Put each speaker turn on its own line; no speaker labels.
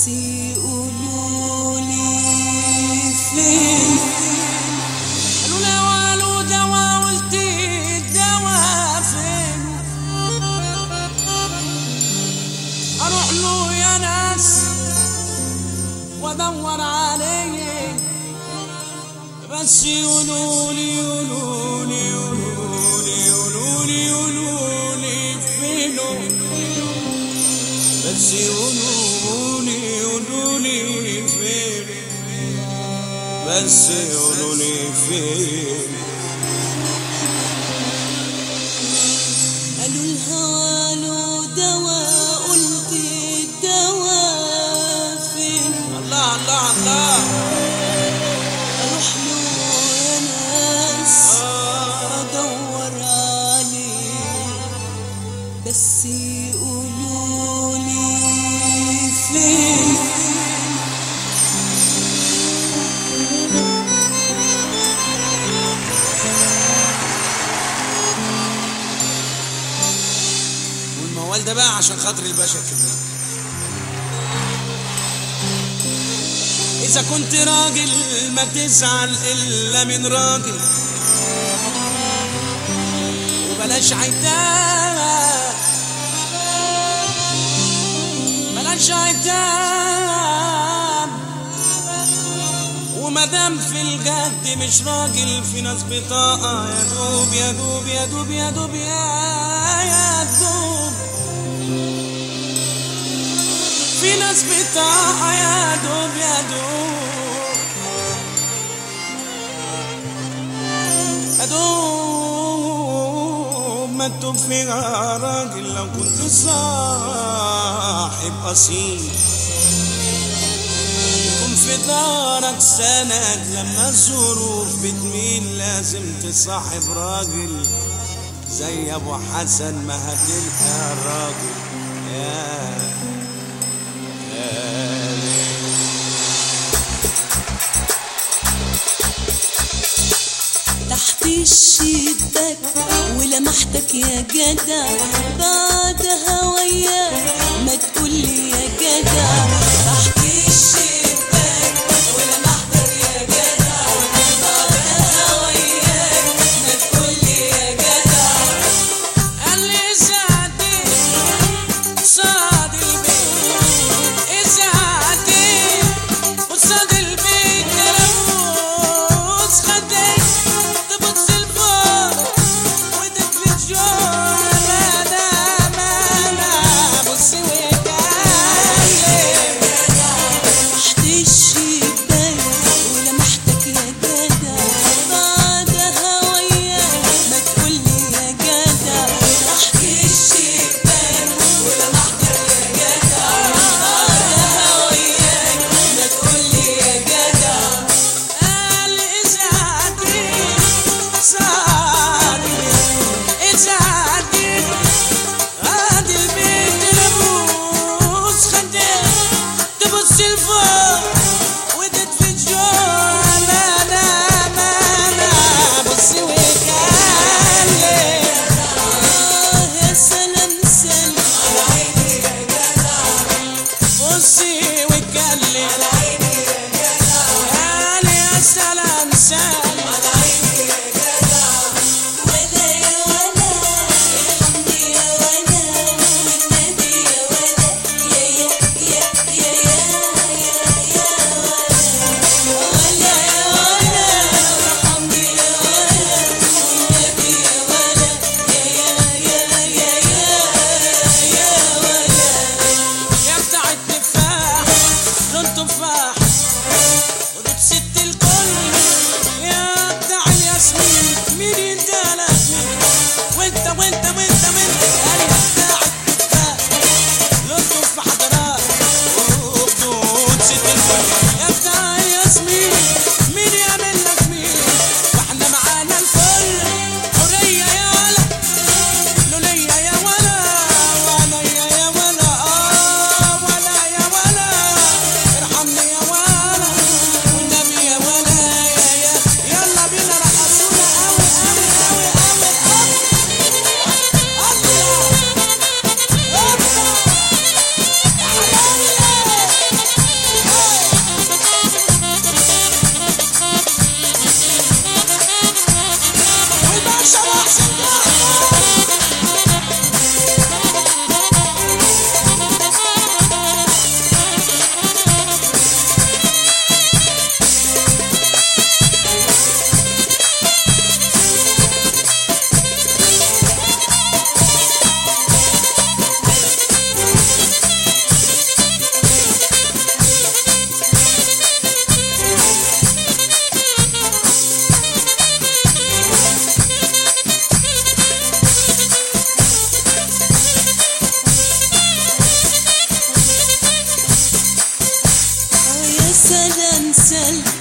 بس يقولوا لي فين قالوا لي قالوا دوا قلت الدوا فين اروح له يا ناس وادور عليه بس يقولوا لي يقولوا لي يقولوا لي يقولوا لي يقولوا لي فينه بس يقولوا لي يقولوا لي فين بس يقولوا لي فين قالوا الهوى له دواء قلت الدواء فين الله الله الله اروح له يا ناس ادور عليه بس يقولوا لي فين والموال ده بقى عشان خاطر الباشا الكبير إذا كنت راجل ما تزعل إلا من راجل وبلاش عتاب بلاش عتاب ومادام في الجد مش راجل في ناس بطاقة يا دوب يا دوب يا دوب يا دوب يا يا دوب في ناس بطاقة يا دوب يا دوب يا دوب ما تدوب فيها راجل لو كنت صاحب أصيل يكون في دارك سند لما الظروف بتميل لازم تصاحب راجل زي ابو حسن ما هتلقى راجل يا
تحت الشباك ولمحتك يا جدع بعد هوايا ما تقولي يا جدع تحت الشباك ولمحتك يا جدع بعد هوايا ما تقولي يا جدع
قال لي ساعتي صاد البيت ساعتي قصاد البيت روس خدك تبص لفوق ودك في الجور ما دام انا بص
غزل